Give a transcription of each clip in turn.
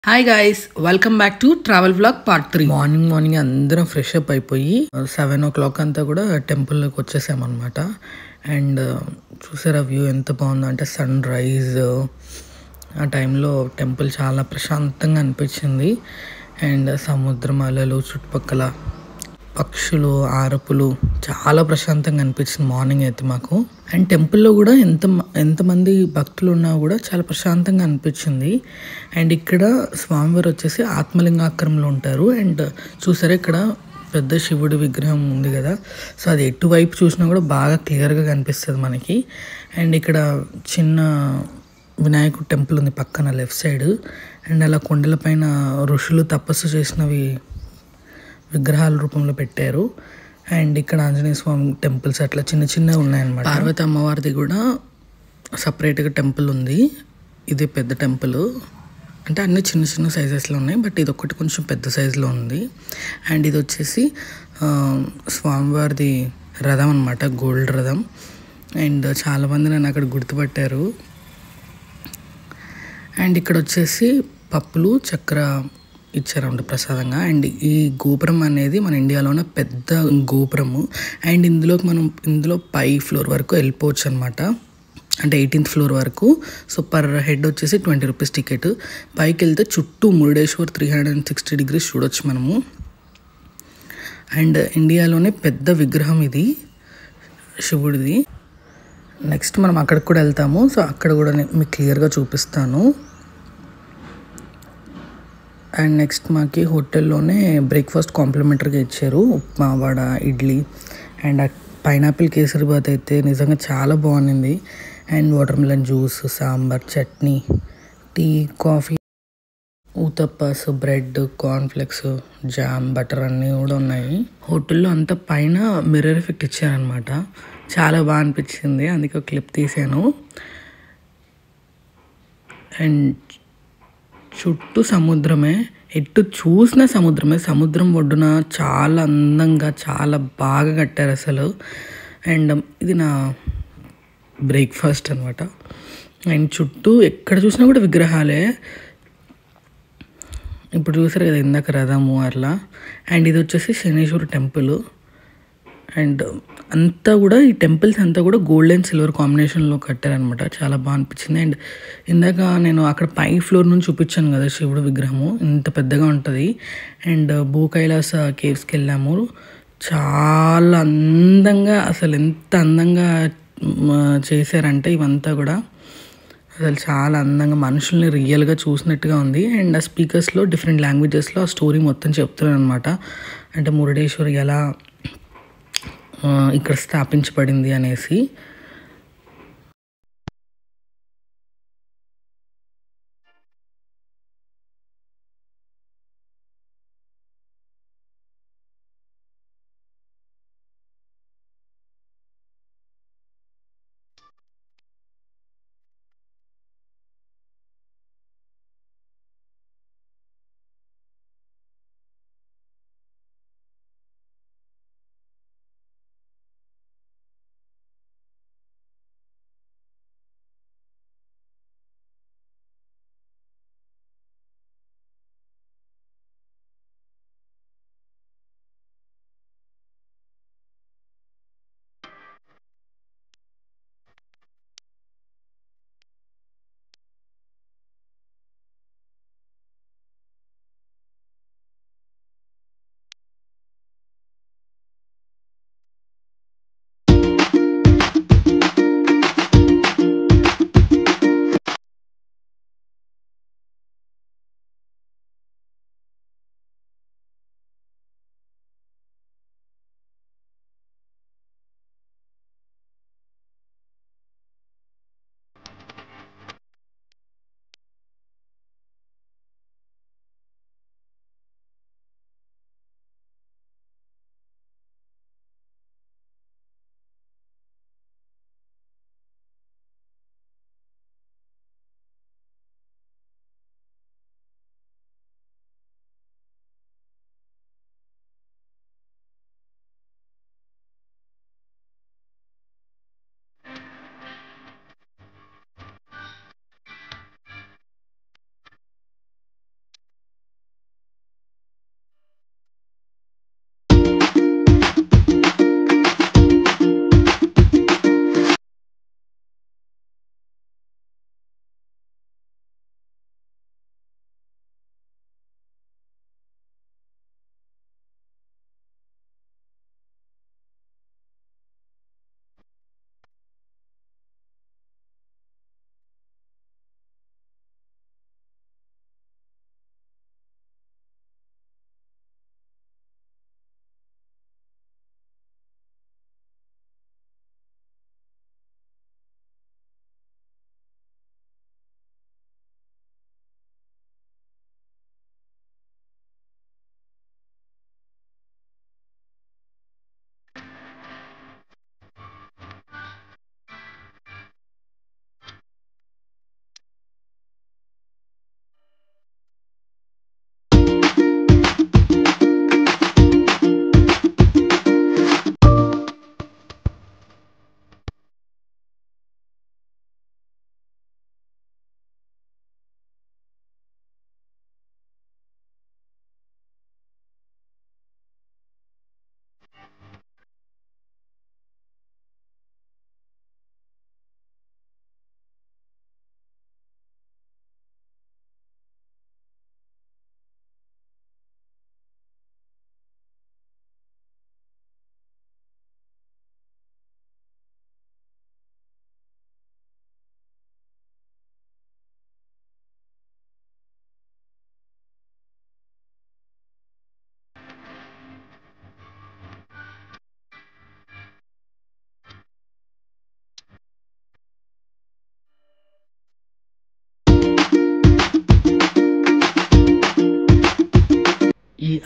hi guys welcome back to travel blog part three morning morning అందరం fresh up అయిపోయి seven o'clock అంతా కూడా టెంపుల్లోకి వచ్చేసామన్నమాట and చూసారా view ఎంత బాగుందో అంటే సన్ రైజ్ ఆ టైంలో టెంపుల్ చాలా ప్రశాంతంగా అనిపించింది అండ్ సముద్రం అలలు చుట్టుపక్కల పక్షులు ఆరపులు చాలా ప్రశాంతంగా అనిపించింది మార్నింగ్ అయితే మాకు అండ్ టెంపుల్లో కూడా ఎంత ఎంతమంది భక్తులు ఉన్నా కూడా చాలా ప్రశాంతంగా అనిపించింది అండ్ ఇక్కడ స్వామివారు వచ్చేసి ఆత్మలింగాక్రమంలో ఉంటారు అండ్ చూసారా ఇక్కడ పెద్ద శివుడి విగ్రహం ఉంది కదా సో అది ఎటువైపు చూసినా కూడా బాగా క్లియర్గా కనిపిస్తుంది మనకి అండ్ ఇక్కడ చిన్న వినాయకుడు టెంపుల్ ఉంది పక్కన లెఫ్ట్ సైడ్ అండ్ అలా కొండలపైన ఋషులు తపస్సు చేసినవి విగ్రహాల రూపంలో పెట్టారు అండ్ ఇక్కడ ఆంజనేయ స్వామి టెంపుల్స్ అట్లా చిన్న చిన్నవి ఉన్నాయన్నమాట పార్వతి అమ్మవారిది కూడా సపరేట్గా టెంపుల్ ఉంది ఇది పెద్ద టెంపుల్ అంటే అన్ని చిన్న చిన్న సైజెస్లో ఉన్నాయి బట్ ఇది ఒకటి కొంచెం పెద్ద సైజులో ఉంది అండ్ ఇది వచ్చేసి ఆ, స్వామివారిది రథం అనమాట గోల్డ్ రథం అండ్ చాలామంది నన్ను అక్కడ గుర్తుపట్టారు అండ్ ఇక్కడ వచ్చేసి పప్పులు చక్కెర ఇచ్చారంట ప్రసాదంగా అండ్ ఈ గోపురం అనేది మన ఇండియాలోనే పెద్ద గోపురము అండ్ ఇందులోకి మనం ఇందులో పై ఫ్లోర్ వరకు వెళ్ళిపోవచ్చు అనమాట అంటే ఎయిటీన్త్ ఫ్లోర్ వరకు సో పర్ హెడ్ వచ్చేసి ట్వంటీ రూపీస్ టికెట్ పైకి వెళ్తే చుట్టూ Murudeshwar three hundred and sixty degrees చూడొచ్చు మనము అండ్ ఇండియాలోనే పెద్ద విగ్రహం ఇది శివుడిది నెక్స్ట్ మనం అక్కడికి కూడా వెళ్తాము సో అక్కడ కూడా నేను మీకు క్లియర్గా చూపిస్తాను అండ్ నెక్స్ట్ మాకి హోటల్లోనే బ్రేక్ఫాస్ట్ కాంప్లిమెంటరీగా ఇచ్చారు ఉప్మా వడ ఇడ్లీ అండ్ పైనాపిల్ కేసరి బాత్ అయితే నిజంగా చాలా బాగుంది and watermelon juice sambar chutney tea coffee uttapams bread cornflakes jam butter అన్నీ కూడా ఉన్నాయి హోటల్లో అంతా పైన మిర్రర్ ఎఫెక్ట్ ఇచ్చారనమాట చాలా బాగా అనిపించింది అందుకే ఒక క్లిప్ తీసాను అండ్ చుట్టూ సముద్రమే ఎటు చూసిన సముద్రమే సముద్రం ఒడ్డున చాలా అందంగా చాలా బాగా కట్టారు అసలు అండ్ ఇది నా బ్రేక్ఫాస్ట్ అనమాట అండ్ చుట్టూ ఎక్కడ చూసినా కూడా విగ్రహాలే ఇప్పుడు చూసారు కదా ఇందాక రథము అట్లా అండ్ ఇది వచ్చేసి శనేశ్వర టెంపుల్ అండ్ అంతా కూడా ఈ టెంపుల్స్ అంతా కూడా గోల్డ్ అండ్ సిల్వర్ కాంబినేషన్లో కట్టారనమాట చాలా బాగా అనిపించింది అండ్ ఇందాక నేను అక్కడ పై ఫ్లోర్ నుంచి చూపించాను కదా శివుడు విగ్రహము ఇంత పెద్దగా ఉంటుంది అండ్ భూ కైలాస కేవ్స్కి వెళ్ళాము చాలా అందంగా అసలు ఎంత అందంగా మ, చేశారంటే ఇవంతా కూడా అసలు చాలా అందంగా మనుషుల్ని రియల్గా చూసినట్టుగా ఉంది అండ్ ఆ స్పీకర్స్లో డిఫరెంట్ లాంగ్వేజెస్లో ఆ స్టోరీ మొత్తం చెప్తున్నాను అనమాట అంటే మురుడేశ్వరి ఎలా ఆ, ఇక్కడ స్థాపించబడింది అనేసి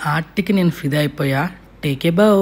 ఆర్ట్కి నేను ఫిదా అయిపోయా టేకే బావ్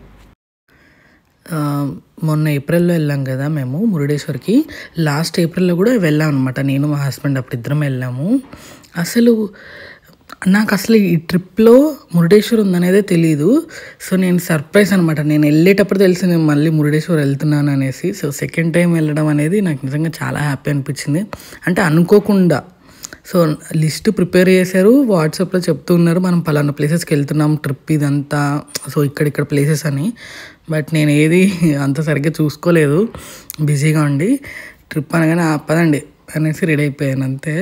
ఆ, మొన్న ఏప్రిల్లో వెళ్ళాం కదా మేము మురుడేశ్వర్కి లాస్ట్ ఏప్రిల్లో కూడా వెళ్ళాం అనమాట నేను మా హస్బెండ్ అప్పుడు ఇద్దరం వెళ్ళాము అసలు నాకు అసలు ఈ ట్రిప్లో మురుడేశ్వర్ ఉందనేదే తెలియదు సో నేను సర్ప్రైజ్ అనమాట నేను వెళ్ళేటప్పుడు తెలిసి నేను మళ్ళీ మురుడేశ్వర్ వెళ్తున్నాను అనేసి సో సెకండ్ టైం వెళ్ళడం అనేది నాకు నిజంగా చాలా హ్యాపీ అనిపించింది అంటే అనుకోకుండా సో లిస్ట్ ప్రిపేర్ చేశారు వాట్సాప్లో చెప్తూ ఉన్నారు మనం పలానా ప్లేసెస్కి వెళ్తున్నాం ట్రిప్ ఇదంతా సో ఇక్కడిక్కడ ప్లేసెస్ అని బట్ నేను ఏది అంత సరిగ్గా చూసుకోలేదు బిజీగా ఉండి ట్రిప్ అనగానే ఆపదండి అనేసి రెడీ అయిపోయాను అంతే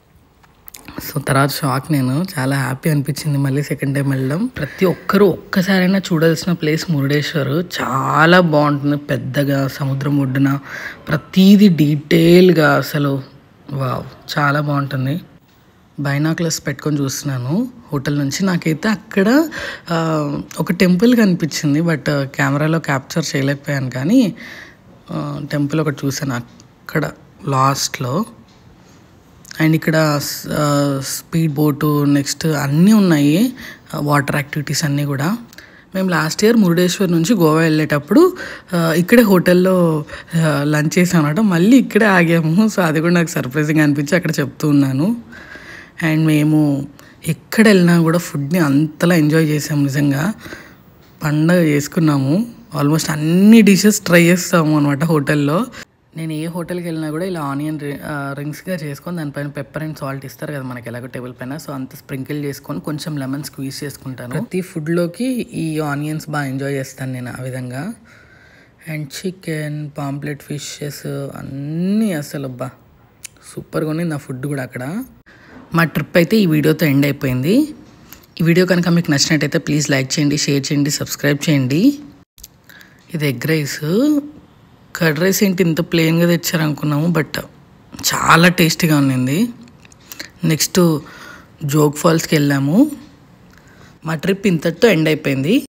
సో తర్వాత షాక్ నేను చాలా హ్యాపీ అనిపించింది మళ్ళీ సెకండ్ టైం వెళ్ళడం ప్రతి ఒక్కరూ ఒక్కసారైనా చూడాల్సిన ప్లేస్ మురుడేశ్వర్ చాలా బాగుంటుంది పెద్దగా సముద్రం ఒడ్డున ప్రతీది డీటెయిల్గా అసలు వావ్ చాలా బాగుంటుంది బైనాక్లస్ పెట్టుకొని చూస్తున్నాను హోటల్ నుంచి నాకైతే అక్కడ ఆ, ఒక టెంపుల్ కనిపించింది బట్ కెమెరాలో క్యాప్చర్ చేయలేకపోయాను కానీ టెంపుల్ ఒకటి చూసాను అక్కడ లాస్ట్లో అండ్ ఇక్కడ స్పీడ్ బోటు నెక్స్ట్ అన్నీ ఉన్నాయి వాటర్ యాక్టివిటీస్ అన్నీ కూడా మేము లాస్ట్ ఇయర్ మురుడేశ్వర్ నుంచి గోవా వెళ్ళేటప్పుడు ఆ, ఇక్కడే హోటల్లో లంచ్ చేసాం అనమాట మళ్ళీ ఇక్కడే ఆగాము సో అది కూడా నాకు సర్ప్రైజింగ్ అనిపించి అక్కడ చెప్తూ ఉన్నాను అండ్ మేము ఎక్కడ వెళ్ళినా కూడా ఫుడ్ని అంతలా ఎంజాయ్ చేసాము నిజంగా పండగ చేసుకున్నాము ఆల్మోస్ట్ అన్ని డిషెస్ ట్రై చేస్తాము అనమాట హోటల్లో నేను ఏ హోటల్కి వెళ్ళినా కూడా ఇలా ఆనియన్ రింగ్స్గా చేసుకొని దానిపైన పెప్పర్ అండ్ సాల్ట్ ఇస్తారు కదా మనకి ఎలాగో టేబుల్ పైన సో అంత స్ప్రింకిల్ చేసుకొని కొంచెం లెమన్ స్క్వీజ్ చేసుకుంటాను ప్రతి ఫుడ్లోకి ఈ ఆనియన్స్ బాగా ఎంజాయ్ చేస్తాను నేను ఆ విధంగా అండ్ చికెన్ పాంప్లెట్ ఫిషెస్ అన్నీ అసలు అబ్బా సూపర్గా ఉంది నా ఫుడ్ కూడా అక్కడ మా ట్రిప్ అయితే ఈ వీడియోతో ఎండ్ అయిపోయింది ఈ వీడియో కనుక మీకు నచ్చినట్టయితే ప్లీజ్ లైక్ చేయండి షేర్ చేయండి సబ్స్క్రైబ్ చేయండి ఇది ఎగ్ రైస్ కర్డ్ రైస్ ఏంటి ఇంత ప్లెయిన్గా తెచ్చారు అనుకున్నాము బట్ చాలా టేస్టీగా ఉన్నింది నెక్స్ట్ జోగ్ ఫాల్స్కి వెళ్ళాము మా ట్రిప్ ఇంతటితో ఎండ్ అయిపోయింది